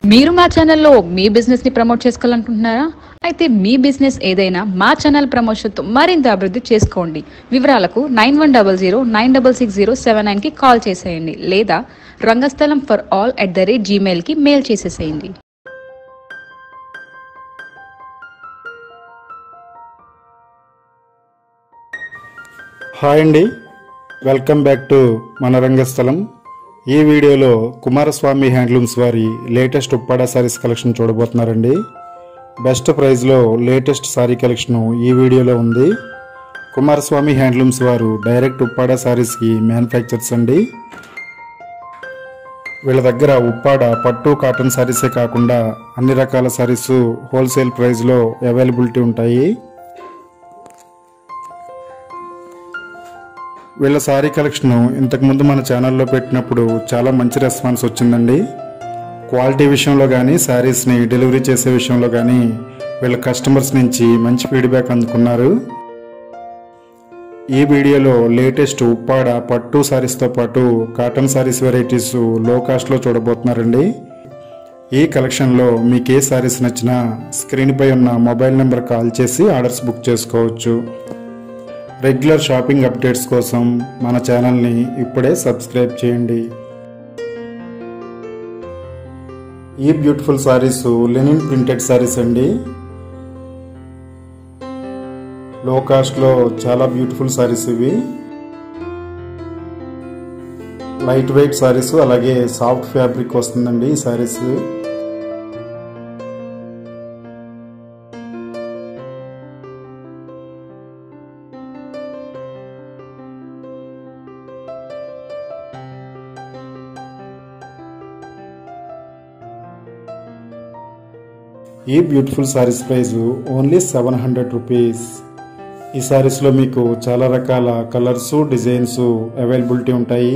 మీరు మా ఛానల్లో మీ బిజినెస్ ని ప్రమోట్ చేసుకోవాలనుకుంటున్నారా అయితే మీ బిజినెస్ ఏదైనా మా ఛానల్ ప్రమోషన్తో మరింత అభివృద్ధి చేసుకోండి వివరాలకు nine one double zero nine double six zero seven నైన్కి కాల్ చేసేయండి లేదా Rangasthalam for all at the rate జీమెయిల్కి మెయిల్ చేసేసేయండి హాయ్ అండి వెల్కమ్ బ్యాక్ టు మన రంగస్థలం ఈ వీడియోలో కుమారస్వామి హ్యాండ్లూమ్స్ వారి లేటెస్ట్ ఉప్పాడ సారీస్ కలెక్షన్ చూడబోతున్నారండి బెస్ట్ ప్రైస్లో లేటెస్ట్ సారీ కలెక్షన్ ఈ వీడియోలో ఉంది కుమారస్వామి హ్యాండ్లూమ్స్ వారు డైరెక్ట్ ఉప్పాడ సారీస్కి మ్యానుఫ్యాక్చర్స్ అండి వీళ్ళ దగ్గర ఉప్పాడ పట్టు కాటన్ సారీసే కాకుండా అన్ని రకాల సారీస్ హోల్సేల్ ప్రైస్లో అవైలబిలిటీ ఉంటాయి వీళ్ళ శారీ కలెక్షన్ ఇంతకుముందు మన ఛానల్లో పెట్టినప్పుడు చాలా మంచి రెస్పాన్స్ వచ్చిందండి క్వాలిటీ విషయంలో కానీ శారీస్ని డెలివరీ చేసే విషయంలో కానీ వీళ్ళ కస్టమర్స్ నుంచి మంచి ఫీడ్బ్యాక్ అందుకున్నారు ఈ వీడియోలో లేటెస్ట్ ఉప్పాడ పట్టు శారీస్తో పాటు కాటన్ శారీస్ వెరైటీస్ లో కాస్ట్లో చూడబోతున్నారండి ఈ కలెక్షన్లో మీకు ఏ శారీస్ నచ్చినా స్క్రీన్పై ఉన్న మొబైల్ నెంబర్ కాల్ చేసి ఆర్డర్స్ బుక్ చేసుకోవచ్చు రెగ్యులర్ షాపింగ్ అప్డేట్స్ కోసం మన ఛానల్ని ఇప్పుడే సబ్స్క్రైబ్ చేయండి ఈ beautiful saris linen printed saris అండి లో కాస్ట్లో చాలా బ్యూటిఫుల్ సారీస్ ఇవి లైట్ వెయిట్ సారీస్ అలాగే సాఫ్ట్ ఫ్యాబ్రిక్ వస్తుందండి ఈ సారీస్ ఈ beautiful saris price only seven hundred rupees ఈ సారీస్లో మీకు చాలా రకాల కలర్స్ డిజైన్స్ అవైలబిలిటీ ఉంటాయి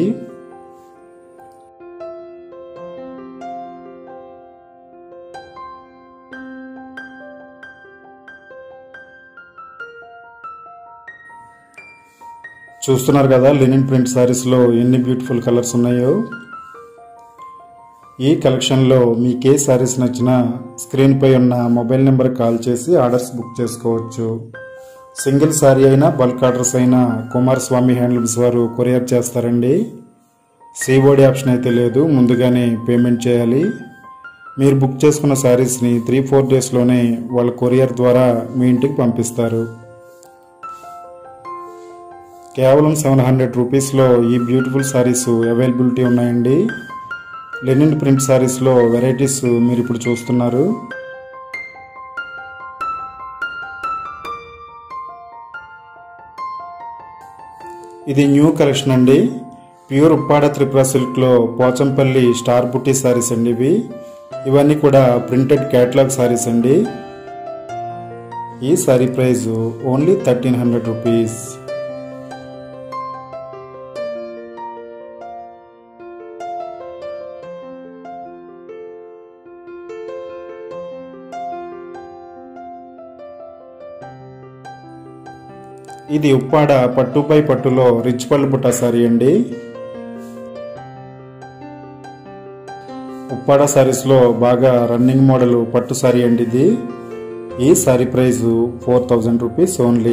చూస్తున్నారు కదా లెనిన్ ప్రింట్ సారీస్లో ఎన్ని బ్యూటిఫుల్ కలర్స్ ఉన్నాయో ఈ కలెక్షన్లో మీకు ఏ సారీస్ నచ్చినా స్క్రీన్పై ఉన్న మొబైల్ నెంబర్ కాల్ చేసి ఆర్డర్స్ బుక్ చేసుకోవచ్చు సింగిల్ సారీ అయినా బల్క్ ఆర్డర్స్ అయినా కుమారస్వామి హ్యాండ్లూమ్స్ వారు కొరియర్ చేస్తారండి సిఓడి ఆప్షన్ అయితే లేదు ముందుగానే పేమెంట్ చేయాలి మీరు బుక్ చేసుకున్న శారీస్ని త్రీ ఫోర్ డేస్లోనే వాళ్ళ కొరియర్ ద్వారా మీ ఇంటికి పంపిస్తారు కేవలం సెవెన్ హండ్రెడ్ రూపీస్లో ఈ బ్యూటిఫుల్ శారీస్ అవైలబిలిటీ ఉన్నాయండి లెనిన్ ప్రింట్ శారీస్లో వెరైటీస్ మీరు ఇప్పుడు చూస్తున్నారు ఇది న్యూ కలెక్షన్ అండి ప్యూర్ ఉప్పాడ త్రిపుర సిల్క్లో పోచంపల్లి స్టార్ బుట్టి శారీస్ అండి ఇవి ఇవన్నీ కూడా ప్రింటెడ్ క్యాటలాగ్ శారీస్ అండి ఈ sari price only thirteen hundred rupees ఇది ఉప్పాడ పట్టుపై పట్టులో రిచ్ పళ్ళు బుట్ట సారీ అండి ఉప్పాడ సారీస్లో బాగా రన్నింగ్ మోడల్ పట్టు సారీ అండి ఇది ఈ sari price four thousand rupees only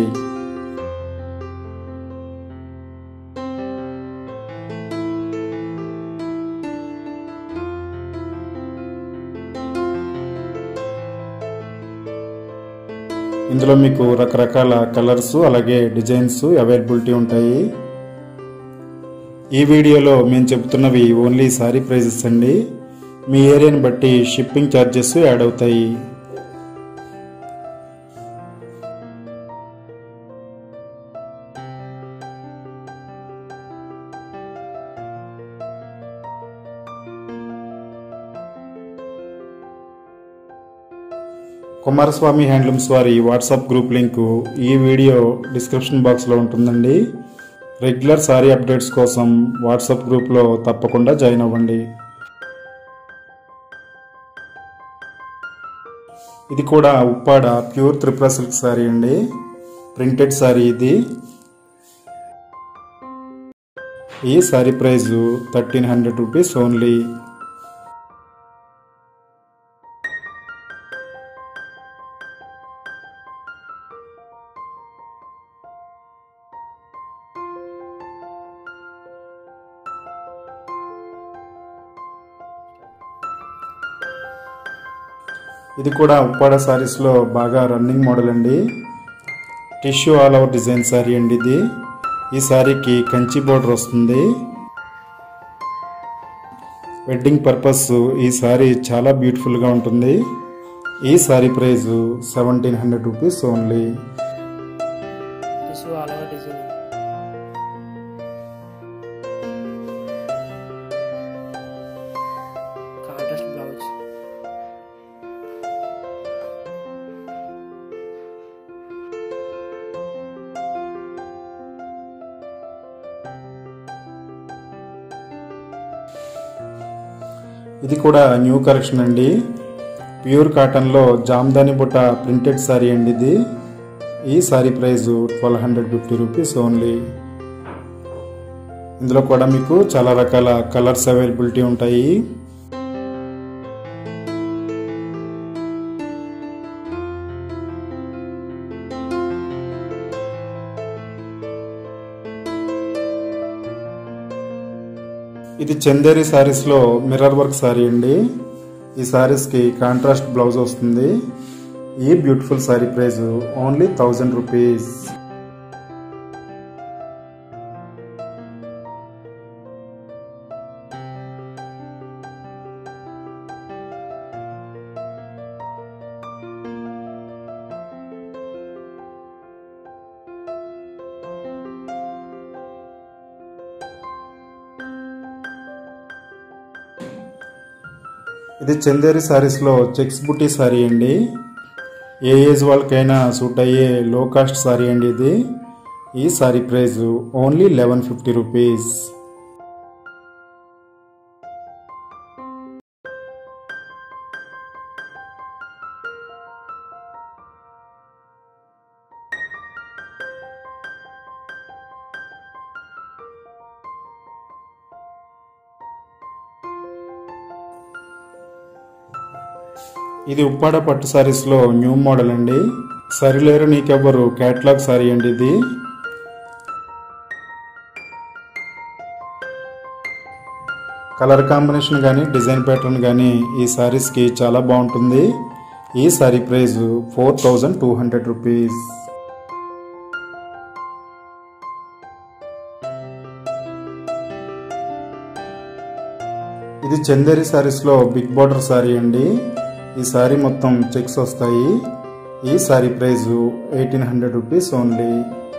ఇందులో మీకు రకరకాల కలర్స్ అలాగే డిజైన్స్ అవైలబిలిటీ ఉంటాయి ఈ వీడియోలో మేము చెబుతున్నవి ఓన్లీ సారీ ప్రైజెస్ అండి మీ ఏరియాని బట్టి షిప్పింగ్ ఛార్జెస్ యాడ్ అవుతాయి కుమారస్వామి హ్యాండ్లూమ్స్ వారి వాట్సాప్ గ్రూప్ లింకు ఈ వీడియో డిస్క్రిప్షన్ బాక్స్లో ఉంటుందండి రెగ్యులర్ సారీ అప్డేట్స్ కోసం వాట్సాప్ గ్రూప్లో తప్పకుండా జాయిన్ అవ్వండి ఇది కూడా ఉప్పాడ ప్యూర్ త్రిపుర సిల్క్ సారీ అండి ప్రింటెడ్ సారీ ఇది ఈ sari price thirteen hundred rupees only ఇది కూడా ఉప్పాడ సారీస్లో బాగా రన్నింగ్ మోడల్ అండి tissue all over design sari అండి ఇది ఈ సారీకి కంచి బోర్డర్ వస్తుంది వెడ్డింగ్ పర్పస్ ఈ సారీ చాలా బ్యూటిఫుల్గా ఉంటుంది ఈ sari price seventeen hundred rupees only tissue all over design contrast blouse ఇది కూడా న్యూ కలెక్షన్ అండి ప్యూర్ కాటన్లో జామ్దాని బుట్ట ప్రింటెడ్ సారీ అండి ఇది ఈ sari price twelve hundred fifty rupees only ఇందులో కూడా మీకు చాలా రకాల కలర్స్ అవైలబిలిటీ ఉంటాయి ఇది చందేరి సారీస్లో మిర్రర్ వర్క్ సారీ అండి ఈ సారీస్కి కాంట్రాస్ట్ బ్లౌజ్ వస్తుంది ఈ beautiful sari price only thousand rupees ఇది చందేరి సారీస్లో చెక్స్ బుట్టి సారీ అండి ఏ ఏజ్ వాళ్ళకైనా సూట్ అయ్యే లో కాస్ట్ సారీ అండి ఇది ఈ sari price only eleven fifty rupees ఇది ఉప్పాడ పట్టు సారీస్లో న్యూ మోడల్ అండి సరిలేరు నీకెవ్వరు క్యాట్లాగ్ సారీ అండి ఇది కలర్ కాంబినేషన్ కానీ డిజైన్ ప్యాటర్న్ కానీ ఈ సారీస్కి చాలా బాగుంటుంది ఈ sari price four thousand two hundred rupees ఇది చందేరి సారీస్లో బిగ్ బార్డర్ సారీ అండి ఈ సారీ మొత్తం చెక్స్ వస్తాయి ఈ sari price eighteen hundred rupees only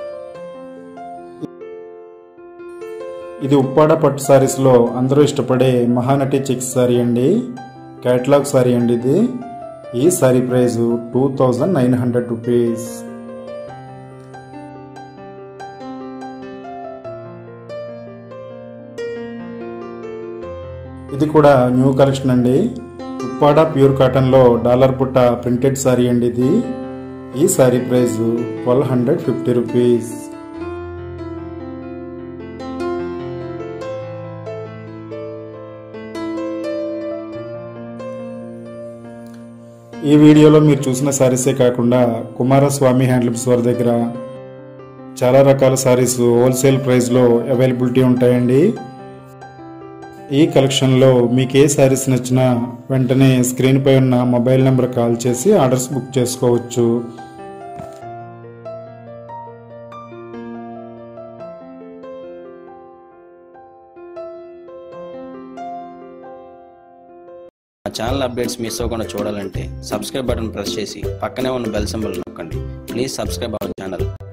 ఇది ఉప్పాడ పట్టు సారీస్లో అందరూ ఇష్టపడే మహానటి చెక్స్ సారీ అండి క్యాటలాగ్ సారీ అండి ఇది ఈ sari price two thousand nine hundred rupees ఇది కూడా న్యూ కలెక్షన్ అండి ఉప్పాడ ప్యూర్ కాటన్లో డాలర్ పుట్ట ప్రింటెడ్ సారీ అండి ఇది ఈ sari price twelve hundred fifty rupees ఈ వీడియోలో మీరు చూసిన సారీసే కాకుండా కుమారస్వామి హ్యాండ్లూమ్స్ వారి దగ్గర చాలా రకాల సారీస్ హోల్సేల్ ప్రైస్లో అవైలబిలిటీ ఉంటాయండి ఈ కలెక్షన్లో మీకు ఏ శారీస్ నచ్చినా వెంటనే స్క్రీన్పై ఉన్న మొబైల్ నెంబర్ కాల్ చేసి ఆర్డర్స్ బుక్ చేసుకోవచ్చు మా ఛానల్ అప్డేట్స్ మిస్ అవ్వకుండా చూడాలంటే సబ్స్క్రైబ్ బటన్ ప్రెస్ చేసి పక్కనే ఉన్న బెల్ సింబల్ నొక్కండి ప్లీజ్ సబ్స్క్రైబ్ అవర్ ఛానల్